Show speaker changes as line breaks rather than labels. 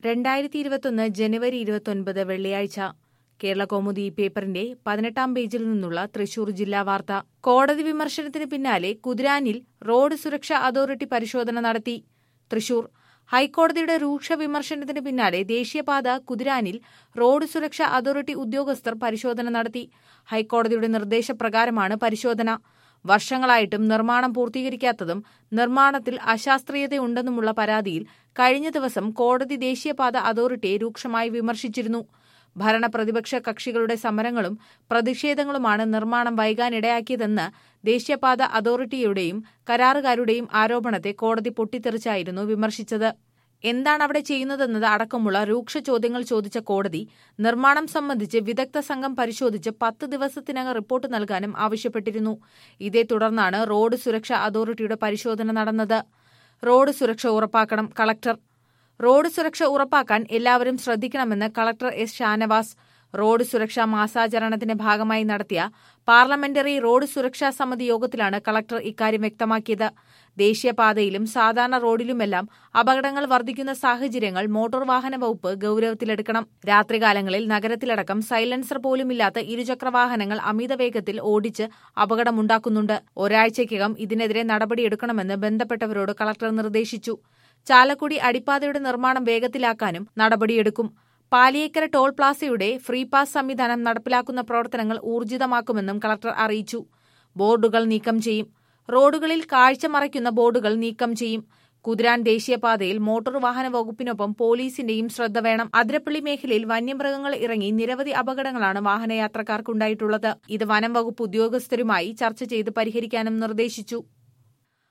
രണ്ടായിരത്തി ഇരുപത്തൊന്ന് ജനുവരി ഇരുപത്തൊൻപത് വെള്ളിയാഴ്ച കേരള കൗമുദി പേപ്പറിന്റെ പതിനെട്ടാം പേജിൽ നിന്നുള്ള തൃശൂർ ജില്ലാ വാർത്ത കോടതി വിമർശനത്തിന് പിന്നാലെ കുതിരാനിൽ റോഡ് സുരക്ഷാ അതോറിറ്റി പരിശോധന നടത്തി തൃശൂർ ഹൈക്കോടതിയുടെ രൂക്ഷ വിമർശനത്തിന് പിന്നാലെ ദേശീയപാത കുതിരാനിൽ റോഡ് സുരക്ഷാ അതോറിറ്റി ഉദ്യോഗസ്ഥർ പരിശോധന നടത്തി ഹൈക്കോടതിയുടെ നിർദ്ദേശപ്രകാരമാണ് പരിശോധന വർഷങ്ങളായിട്ടും നിർമ്മാണം പൂർത്തീകരിക്കാത്തതും നിർമ്മാണത്തിൽ അശാസ്ത്രീയതയുണ്ടെന്നുമുള്ള പരാതിയിൽ കഴിഞ്ഞ ദിവസം കോടതി ദേശീയപാത അതോറിറ്റിയെ രൂക്ഷമായി വിമർശിച്ചിരുന്നു ഭരണ പ്രതിപക്ഷ കക്ഷികളുടെ സമരങ്ങളും പ്രതിഷേധങ്ങളുമാണ് നിർമ്മാണം വൈകാനിടയാക്കിയതെന്ന് ദേശീയപാത അതോറിറ്റിയുടെയും കരാറുകാരുടെയും ആരോപണത്തെ കോടതി പൊട്ടിത്തെറിച്ചായിരുന്നു വിമർശിച്ചത് എന്താണ് അവിടെ ചെയ്യുന്നതെന്നത് അടക്കമുള്ള രൂക്ഷ ചോദ്യങ്ങൾ ചോദിച്ച കോടതി നിർമ്മാണം സംബന്ധിച്ച് വിദഗ്ധ സംഘം പരിശോധിച്ച് പത്ത് ദിവസത്തിനകം റിപ്പോർട്ട് നൽകാനും ആവശ്യപ്പെട്ടിരുന്നു ഇതേ തുടർന്നാണ് റോഡ് സുരക്ഷാ അതോറിറ്റിയുടെ പരിശോധന നടന്നത് റോഡ് സുരക്ഷ ഉറപ്പാക്കണം കളക്ടർ റോഡ് സുരക്ഷ ഉറപ്പാക്കാൻ എല്ലാവരും ശ്രദ്ധിക്കണമെന്ന് കളക്ടർ എസ് ഷാനവാസ് റോഡ് സുരക്ഷാ മാസാചരണത്തിന്റെ ഭാഗമായി നടത്തിയ പാർലമെന്ററി റോഡ് സുരക്ഷാ സമിതി യോഗത്തിലാണ് കളക്ടർ ഇക്കാര്യം വ്യക്തമാക്കിയത് ദേശീയപാതയിലും സാധാരണ റോഡിലുമെല്ലാം അപകടങ്ങൾ വർദ്ധിക്കുന്ന സാഹചര്യങ്ങൾ മോട്ടോർ വാഹന വകുപ്പ് ഗൌരവത്തിലെടുക്കണം രാത്രികാലങ്ങളിൽ നഗരത്തിലടക്കം സൈലൻസർ പോലുമില്ലാത്ത ഇരുചക്ര വാഹനങ്ങൾ അമിത വേഗത്തിൽ ഓടിച്ച് അപകടമുണ്ടാക്കുന്നുണ്ട് ഒരാഴ്ചയ്ക്കകം ഇതിനെതിരെ നടപടിയെടുക്കണമെന്ന് ബന്ധപ്പെട്ടവരോട് കളക്ടർ നിർദ്ദേശിച്ചു ചാലക്കുടി അടിപ്പാതയുടെ നിർമ്മാണം വേഗത്തിലാക്കാനും നടപടിയെടുക്കും പാലിയേക്കര ടോൾ പ്ലാസയുടെ ഫ്രീ പാസ് സംവിധാനം നടപ്പിലാക്കുന്ന പ്രവർത്തനങ്ങൾ ഊർജിതമാക്കുമെന്നും കളക്ടർ അറിയിച്ചു ബോർഡുകൾ നീക്കം ചെയ്യും റോഡുകളിൽ കാഴ്ച മറയ്ക്കുന്ന ബോർഡുകൾ നീക്കം ചെയ്യും കുതിരാൻ ദേശീയപാതയിൽ മോട്ടോർ വാഹന വകുപ്പിനൊപ്പം പോലീസിന്റെയും ശ്രദ്ധ വേണം അതിരപ്പള്ളി മേഖലയിൽ വന്യമൃഗങ്ങൾ ഇറങ്ങി നിരവധി അപകടങ്ങളാണ് വാഹനയാത്രക്കാർക്കുണ്ടായിട്ടുള്ളത് ഇത് വനം വകുപ്പ് ഉദ്യോഗസ്ഥരുമായി ചർച്ച ചെയ്ത് പരിഹരിക്കാനും നിർദ്ദേശിച്ചു